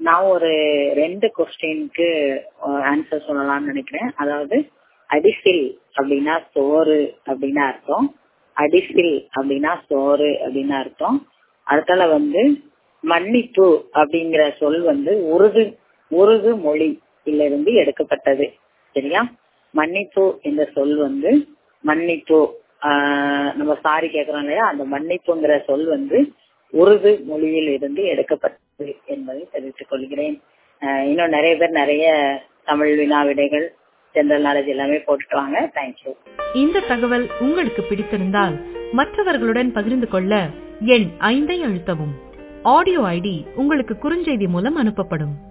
நான் ஒரு ரெண்டு கொஸ்டினுக்கு ஆன்சர் சொல்லலாம்னு நினைக்கிறேன் அதாவது அடிசில் அப்படின்னா சோறு அப்படின்னு அர்த்தம் அடிசில் அப்படின்னா சோறு அப்படின்னு அர்த்தம் அடுத்தால வந்து மன்னிப்பு அப்படிங்கிற சொல் வந்து உருது உருது மொழியில இருந்து எடுக்கப்பட்டது சரியா மன்னிப்பு என்ற சொல் வந்து மன்னிப்பு ஆஹ் நம்ம சாரி கேக்குறோம் இல்லையா அந்த மன்னிப்புங்கிற சொல் வந்து உருது மொழியில் இருந்து எடுக்கப்பட்டது என்பதை தெரிவித்துக் கொள்கிறேன் ஆஹ் இன்னும் நிறைய பேர் நிறைய தமிழ் வினா விடைகள் ஜெனரல் நாலேஜ் எல்லாமே போட்டுட்டு வாங்க தேங்க்யூ இந்த தகவல் உங்களுக்கு பிடித்திருந்தால் மற்றவர்களுடன் பகிர்ந்து கொள்ள எண் ஐந்தை அழுத்தவும் ஆடியோ ஐடி உங்களுக்கு குறுஞ்செய்தி மூலம் அனுப்பப்படும்